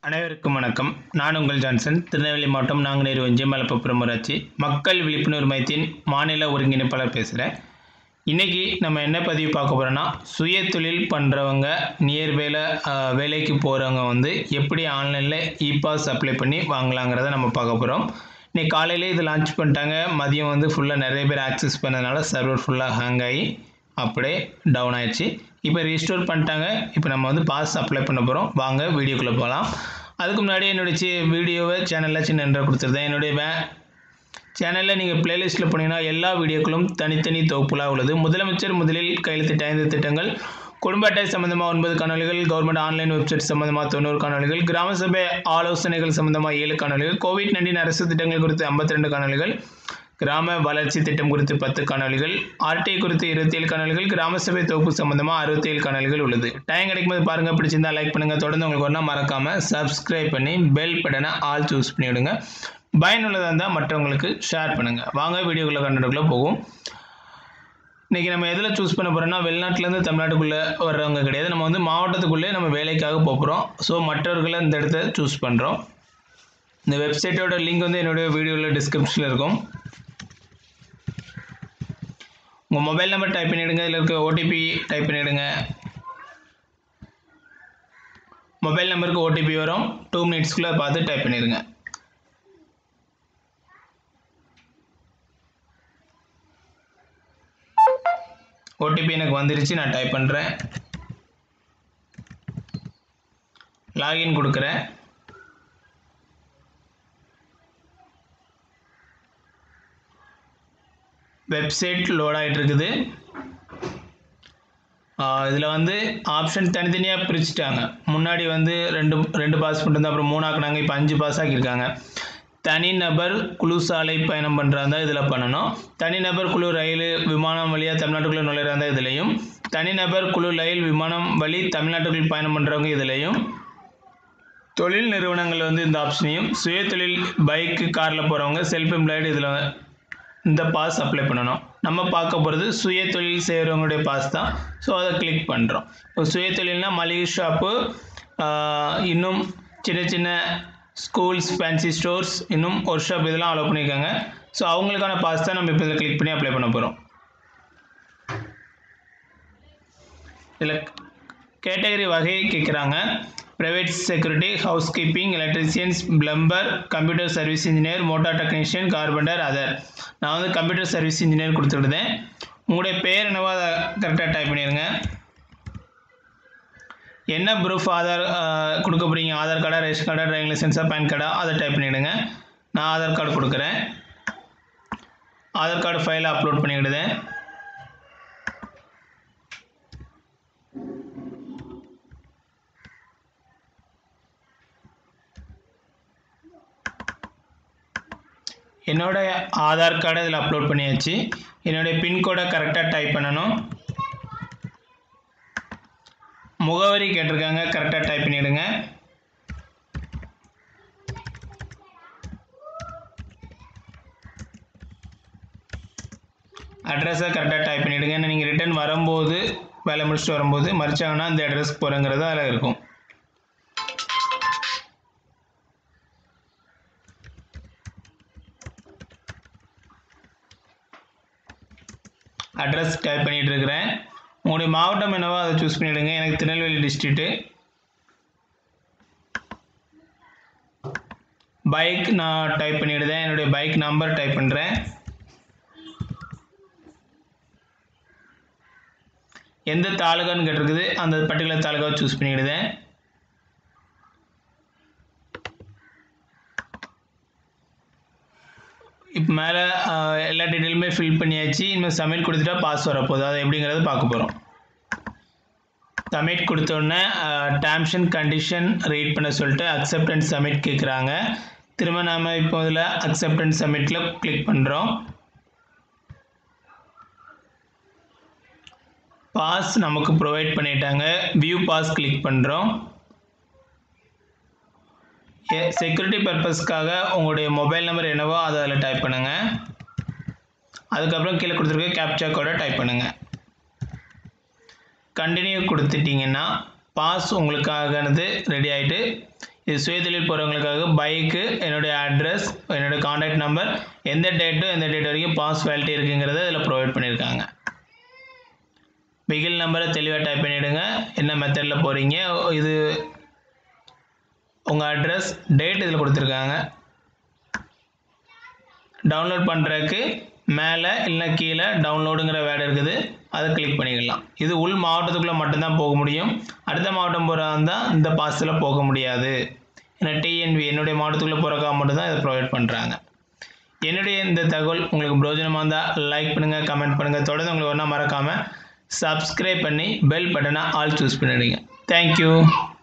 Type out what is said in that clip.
அனைவருக்கும் வணக்கம் நான் உங்கள் ஜான்சன் திருநெல்வேலி மாவட்டம் நாங்குநேரி ஒன்றியம் மலப்புப்புறம் ஊராட்சி மக்கள் விழிப்புணர்வு மையத்தின் மாநில ஒருங்கிணைப்பாளர் பேசுகிறேன் இன்றைக்கி நம்ம என்ன பதிவு பார்க்க போகிறோன்னா சுய தொழில் பண்ணுறவங்க நியர் வேலை வேலைக்கு போகிறவங்க வந்து எப்படி ஆன்லைனில் இ பாஸ் அப்ளை பண்ணி வாங்கலாங்கிறத நம்ம பார்க்க போகிறோம் இன்னைக்கு காலையிலே இது லான்ச் பண்ணிட்டாங்க மதியம் வந்து ஃபுல்லாக நிறைய பேர் ஆக்சஸ் பண்ணதுனால சர்வர் ஃபுல்லாக ஹேங் ஆகி அப்படியே டவுன் ஆயிடுச்சு இப்போ ரீஸ்டோர் பண்ணிட்டாங்க இப்போ நம்ம வந்து பாஸ் அப்ளை பண்ண போகிறோம் வாங்க வீடியோக்குள்ளே போகலாம் அதுக்கு முன்னாடி என்னுடைய சி வீடியோவை சேனலில் சின்ன என்ற கொடுத்துருந்தேன் என்னுடைய வே சேனலில் நீங்கள் பிளேலிஸ்ட்டில் போனீங்கன்னா எல்லா வீடியோக்களும் தனித்தனி தொகுப்புலாக உள்ளது முதலமைச்சர் முதலில் கையெழுத்திட்ட ஐந்து திட்டங்கள் குடும்ப அட்டை சம்பந்தமாக ஒன்பது காணொலிகள் கவர்மெண்ட் ஆன்லைன் வெப்சைட் சம்பந்தமாக தொண்ணூறு காணொலிகள் கிராம சபை ஆலோசனைகள் சம்பந்தமாக ஏழு காணொலிகள் கோவிட் நைன்டீன் அரசு திட்டங்கள் குறித்து ஐம்பத்தி ரெண்டு காணொலிகள் கிராம வளர்ச்சி திட்டம் குறித்து பத்து காணொலிகள் ஆர்டிஐ குறித்து இருபத்தி ஏழு காணொலிகள் கிராம சபை தொகுப்பு சம்பந்தமாக அறுபத்தி ஏழு காணொலிகள் உள்ளது டைம் கிடைக்கும்போது பாருங்க பிடிச்சிருந்தா லைக் பண்ணுங்க தொடர்ந்து உங்களுக்கு ஒன்றா மறக்காம சப்ஸ்கிரைப் பண்ணி பெல் பட்டனை ஆல் சூஸ் பண்ணி விடுங்க பயனுள்ளதாக இருந்தால் மற்றவங்களுக்கு ஷேர் பண்ணுங்க வாங்க வீடியோக்குள்ள கண்டதுக்குள்ளே போகும் இன்றைக்கி நம்ம எதில் சூஸ் பண்ண போகிறோம்னா வெளிநாட்டிலேருந்து தமிழ்நாட்டுக்குள்ளே வர்றவங்க கிடையாது நம்ம வந்து மாவட்டத்துக்குள்ளே நம்ம வேலைக்காக போகிறோம் ஸோ மற்றவர்களை இந்த இடத்த சூஸ் பண்ணுறோம் இந்த வெப்சைட்டோட லிங்க் வந்து என்னுடைய வீடியோவில் டிஸ்கிரிப்ஷனில் இருக்கும் உங்கள் மொபைல் நம்பர் டைப் பண்ணிவிடுங்க இதில் இருக்க ஓடிபி டைப் பண்ணிவிடுங்க மொபைல் நம்பருக்கு ஓடிபி வரும் டூ மினிட்ஸ்க்குள்ளே பார்த்து டைப் பண்ணிடுங்க ஓடிபி எனக்கு வந்துருச்சு நான் டைப் பண்ணுறேன் லாகின் கொடுக்குறேன் வெப்சைட் லோட் ஆகிட்டு இருக்குது இதில் வந்து ஆப்ஷன் தனித்தனியாக பிரிச்சுட்டாங்க முன்னாடி வந்து ரெண்டு ரெண்டு பாஸ் பண்ணிருந்தா அப்புறம் மூணு ஆக்குனாங்க இப்போ அஞ்சு பாஸ் ஆக்கியிருக்காங்க தனிநபர் குழு சாலை பயணம் பண்ணுறாந்தா இதில் பண்ணணும் தனிநபர் குழு ரயில் விமானம் வழியாக தமிழ்நாட்டுக்குள்ளே நுழையிறாந்தா இதுலேயும் தனிநபர் குழு ரயில் விமானம் வழி தமிழ்நாட்டுக்குள் பயணம் பண்ணுறவங்க இதுலேயும் தொழில் நிறுவனங்கள் வந்து இந்த ஆப்ஷனையும் சுய தொழில் பைக்கு காரில் போகிறவங்க செல்ஃப் எம்ப்ளாய்டு இதில் இந்த பாஸ் அப்ளை பண்ணணும் நம்ம பார்க்க போகிறது சுய தொழில் செய்கிறவங்களுடைய பாஸ் தான் ஸோ அதை கிளிக் பண்ணுறோம் இப்போ சுய தொழில்னா மளிகை ஷாப்பு இன்னும் சின்ன சின்ன ஸ்கூல்ஸ் ஃபேன்சி ஸ்டோர்ஸ் இன்னும் ஒர்க் ஷாப் இதெல்லாம் அலோவ் பண்ணியிருக்காங்க ஸோ அவங்களுக்கான பாஸ் தான் நம்ம இப்போ இதில் கிளிக் பண்ணி அப்ளை பண்ண போகிறோம் இதில் கேட்டகரி வகை கேட்குறாங்க private security housekeeping electricians plumber computer service engineer motor technician carpenter other நான் வந்து கம்ப்யூட்டர் சர்வீஸ் இன்ஜினியர் கொடுத்துருந்தேன் உங்களுடைய பேர் என்னவோ அதை கரெக்டாக டைப் பண்ணிடுங்க என்ன ப்ரூஃப் ஆதார் கொடுக்க போகிறீங்க ஆதார் கார்டா ரேஷன் கார்டா டிரைவிங் லைசன்ஸா பேன் கார்டா அதை டைப் பண்ணிவிடுங்க நான் ஆதார் கார்டு கொடுக்குறேன் ஆதார் கார்டு ஃபைலை அப்லோட் பண்ணிவிடுதேன் என்னோட ஆதார் கார்டை இதில் அப்லோட் பண்ணியாச்சு என்னுடைய பின்கோடை கரெக்டாக டைப் பண்ணணும் முகவரி கேட்டிருக்காங்க கரெக்டாக டைப் பண்ணிவிடுங்க அட்ரஸை கரெக்டாக டைப் பண்ணிவிடுங்க நீங்கள் ரிட்டர்ன் வரும்போது வேலை முடிச்சுட்டு வரும்போது மறிச்சாங்கன்னா இந்த அட்ரஸ்க்கு போகிறேங்கிறது அதில் இருக்கும் அட்ரஸ் டைப் பண்ணிகிட்டு இருக்கிறேன் உங்களுடைய மாவட்டம் என்னவோ அதை சூஸ் பண்ணிவிடுங்க எனக்கு திருநெல்வேலி டிஸ்ட்ரிக்ட்டு பைக் நான் டைப் பண்ணிவிடுதேன் என்னுடைய பைக் நம்பர் டைப் பண்ணுறேன் எந்த தாலுகான்னு கேட்டிருக்குது அந்த பர்டிகுலர் தாலுகாவை சூஸ் பண்ணிவிடுதேன் இப்போ மேலே எல்லா டீட்டெயிலுமே ஃபில் பண்ணியாச்சு இனிமேல் சப்மிட் கொடுத்துட்டா பாஸ் வரப்போகுது அது எப்படிங்கிறத பார்க்க போகிறோம் சப்மிட் கொடுத்தோடனே டேர்ம்ஸ் அண்ட் கண்டிஷன் ரீட் பண்ண சொல்லிட்டு அக்செப்ட் அண்ட் சப்மிட் கேட்குறாங்க திரும்ப நாம் இப்போ இதில் அக்செப்ட் அண்ட் சப்மிட்டில் கிளிக் பண்ணுறோம் பாஸ் நமக்கு ப்ரொவைட் பண்ணிட்டாங்க வியூ பாஸ் கிளிக் பண்ணுறோம் செக்யூரிட்டி பர்பஸ்க்காக உங்களுடைய மொபைல் நம்பர் என்னவோ அதை அதில் டைப் பண்ணுங்கள் அதுக்கப்புறம் கீழே கொடுத்துருக்க கேப்சா கோடை டைப் பண்ணுங்கள் கண்டினியூ கொடுத்துட்டிங்கன்னா பாஸ் உங்களுக்கானது ரெடி ஆகிட்டு இது சுயதொழில் போகிறவங்களுக்காக பைக்கு என்னுடைய அட்ரஸ் என்னுடைய காண்டாக்ட் நம்பர் எந்த டேட்டு எந்த டேட் வரைக்கும் பாஸ் வேலிட்டி இருக்குங்கிறத இதில் ப்ரொவைட் பண்ணியிருக்காங்க வெஹிக்கிள் நம்பரை தெளிவாக டைப் பண்ணிவிடுங்க என்ன மெத்தடில் போகிறீங்க இது உங்கள் அட்ரஸ் டேட் இதில் கொடுத்துருக்காங்க டவுன்லோட் பண்ணுறதுக்கு மேலே இல்லை கீழே டவுன்லோடுங்கிற வேர்டு இருக்குது அதை கிளிக் பண்ணிக்கலாம் இது உள் மாவட்டத்துக்குள்ளே மட்டும்தான் போக முடியும் அடுத்த மாவட்டம் போகிறதா இருந்தால் இந்த பாஸில் போக முடியாது ஏன்னா டிஎன்வி என்னுடைய மாவட்டத்துக்குள்ளே போகிறக்காக மட்டும்தான் இதை ப்ரொவைட் பண்ணுறாங்க என்னுடைய இந்த தகவல் உங்களுக்கு பிரோஜனமாக இருந்தால் லைக் பண்ணுங்கள் கமெண்ட் பண்ணுங்கள் தொடர்ந்து உங்களுக்கு ஒன்றா மறக்காமல் சப்ஸ்கிரைப் பண்ணி பெல் பட்டனை ஆல் சூஸ் பண்ணிடுங்க தேங்க்யூ